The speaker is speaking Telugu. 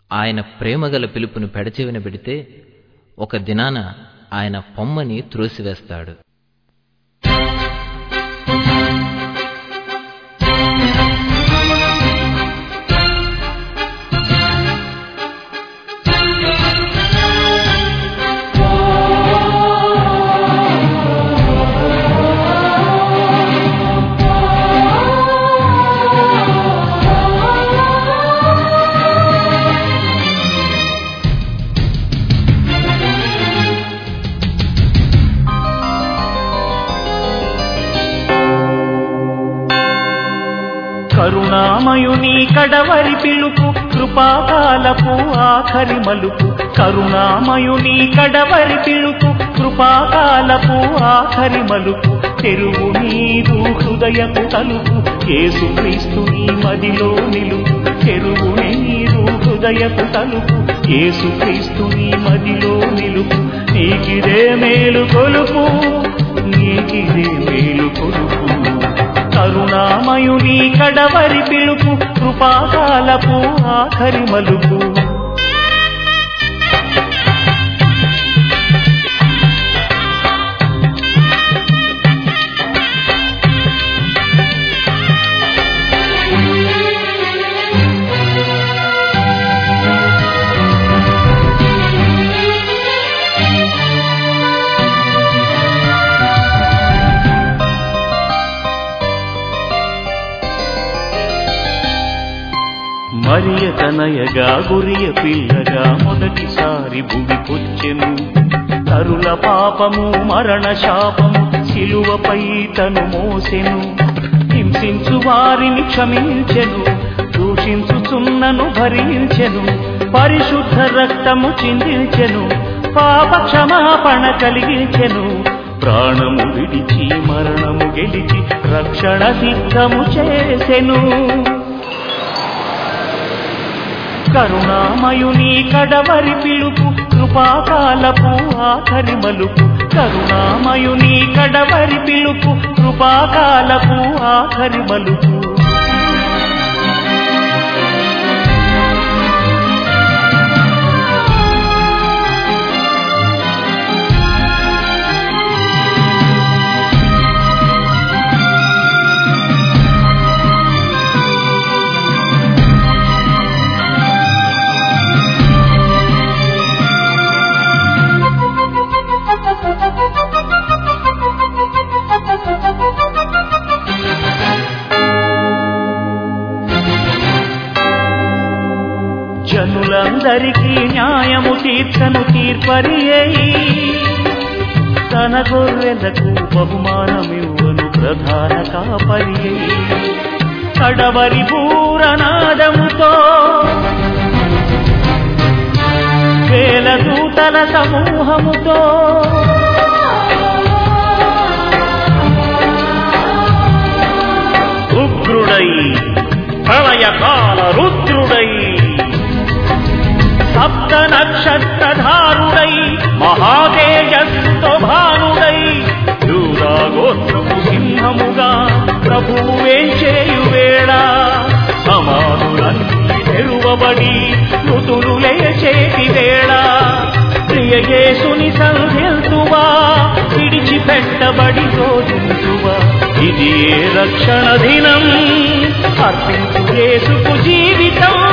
ఆయన ప్రేమగల పిలుపును పెడచెవిన పెడితే ఒక దినాన ఆయన పొమ్మని త్రోసివేస్తాడు కరుణామయుని కడవరి పిలుపు కృపాకాలపు ఆఖరి మలుపు కరుణామయుని కడవరి పిలుపు కృపాకాలపు ఆఖరి మలుపు తెరువు నీరు హృదయపు తలుపు యేసుక్రీస్తు నీ మదిలో నిలుపు తెరువు నీరు హృదయపు తలుపు యేసుక్రీస్తు నీ మదిలో నిలుపు నీకిదే మేలు కొలుపు నీకిదే మేలు కొలుపు కరుణామయుని కడవరి పిలుపు కృపాకాలపు ఆఖరి మలుపు మరియ తనయగా గురియ పిల్లగా మొదటిసారి భువికొచ్చెను తరుల పాపము మరణ శాపము శిలువపై తను మోసెను హింసించు వారిని క్షమించెను దూషించుచున్నను భరించెను పరిశుద్ధ రక్తము చిందించెను పాప క్షమాపణ కలిగించెను ప్రాణము విడిచి మరణము గెలిచి రక్షణ సిద్ధము చేసెను కరుణామయుని కడవరి పిలుపు కృపాకాలపు ఆఖరి మలుపు కరుణామయుని కడవరి పిలుపు కృపాకాలపు ఆఖరి మలుపు జనులందరికీ న్యాయము తీర్చను తీర్పరి అయి తన గొర్రెలకు బహుమానమివ్వను ప్రధాన కాపరి అయి కడవరి పూరనాదముతో వేల దూతల సమూహముతో ఉగ్రుడై ప్రళయకాల రుద్రుడై సప్త నక్షత్రధారుడై మహాతేజస్సుతో భానుడై దూరాగోత్రపు సింహముగా ప్రభువు వేంచేయు వేళ సమానులన్నీ తెరువబడి మృతులు లేచేటి వేళ ప్రియయేసుని సంధిల్తువా విడిచిపెట్టబడి రోజుంటువా ఇది ఏ రక్షణ దినం అర్పించు యేసుకు జీవితం